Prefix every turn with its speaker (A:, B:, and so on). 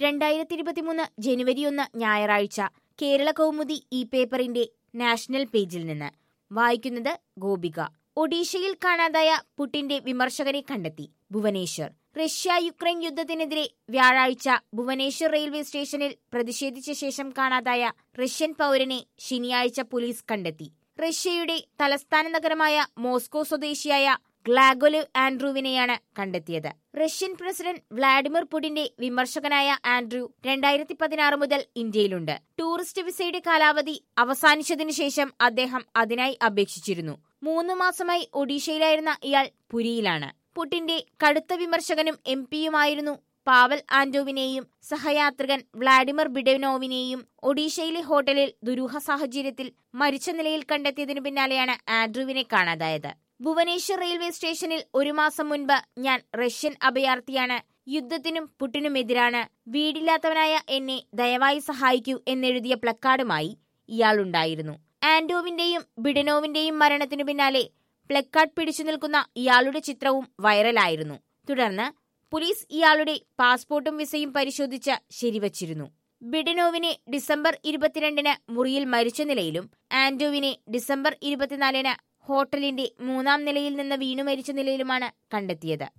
A: രണ്ടായിരത്തി ഇരുപത്തിമൂന്ന് ജനുവരി ഒന്ന് ഞായറാഴ്ച കേരള കൗമുദി ഈ പേപ്പറിന്റെ നാഷണൽ പേജിൽ നിന്ന് വായിക്കുന്നത് ഗോപിക ഒഡീഷയിൽ കാണാതായ പുട്ടിന്റെ വിമർശകരെ കണ്ടെത്തി ഭുവനേശ്വർ റഷ്യ യുക്രൈൻ യുദ്ധത്തിനെതിരെ വ്യാഴാഴ്ച ഭുവനേശ്വർ റെയിൽവേ സ്റ്റേഷനിൽ പ്രതിഷേധിച്ച ശേഷം കാണാതായ റഷ്യൻ പൗരനെ ശനിയാഴ്ച പോലീസ് കണ്ടെത്തി റഷ്യയുടെ തലസ്ഥാന നഗരമായ മോസ്കോ സ്വദേശിയായ ഗ്ലാഗൊലിവ് ആൻഡ്രൂവിനെയാണ് കണ്ടെത്തിയത് റഷ്യൻ പ്രസിഡന്റ് വ്ളാഡിമിർ പുടിന്റെ വിമർശകനായ ആൻഡ്രൂ രണ്ടായിരത്തി പതിനാറ് മുതൽ ഇന്ത്യയിലുണ്ട് ടൂറിസ്റ്റ് വിസയുടെ കാലാവധി അവസാനിച്ചതിനു ശേഷം അദ്ദേഹം അതിനായി അപേക്ഷിച്ചിരുന്നു മൂന്ന് മാസമായി ഒഡീഷയിലായിരുന്ന ഇയാൾ പുരിയിലാണ് പുടിന്റെ കടുത്ത വിമർശകനും എം പിയുമായിരുന്നു പാവൽ ആന്റോവിനെയും സഹയാത്രികൻ വ്ളാഡിമിർ ബിഡനോവിനെയും ഒഡീഷയിലെ ഹോട്ടലിൽ ദുരൂഹ സാഹചര്യത്തിൽ മരിച്ച നിലയിൽ കണ്ടെത്തിയതിനു പിന്നാലെയാണ് ആൻഡ്രൂവിനെ കാണാതായത് ഭുവനേശ്വർ റെയിൽവേ സ്റ്റേഷനിൽ ഒരു മാസം മുൻപ് ഞാൻ റഷ്യൻ അഭയാർത്ഥിയാണ് യുദ്ധത്തിനും പുട്ടിനുമെതിരാണ് വീടില്ലാത്തവനായ എന്നെ ദയവായി സഹായിക്കൂ എന്നെഴുതിയ പ്ലക്കാർഡുമായി ഇയാളുണ്ടായിരുന്നു ആന്റോവിന്റെയും ബിഡനോവിന്റെയും മരണത്തിനു പിന്നാലെ പ്ലക്കാർഡ് പിടിച്ചു നിൽക്കുന്ന ഇയാളുടെ ചിത്രവും വൈറലായിരുന്നു തുടർന്ന് പോലീസ് ഇയാളുടെ പാസ്പോർട്ടും വിസയും പരിശോധിച്ച് ശരിവച്ചിരുന്നു ബിഡനോവിനെ ഡിസംബർ ഇരുപത്തിരണ്ടിന് മുറിയിൽ മരിച്ച നിലയിലും ആന്റോവിനെ ഡിസംബർ ഇരുപത്തിനാലിന് ഹോട്ടലിന്റെ മൂന്നാം നിലയിൽ നിന്ന് വീണു മരിച്ച നിലയിലുമാണ് കണ്ടെത്തിയത്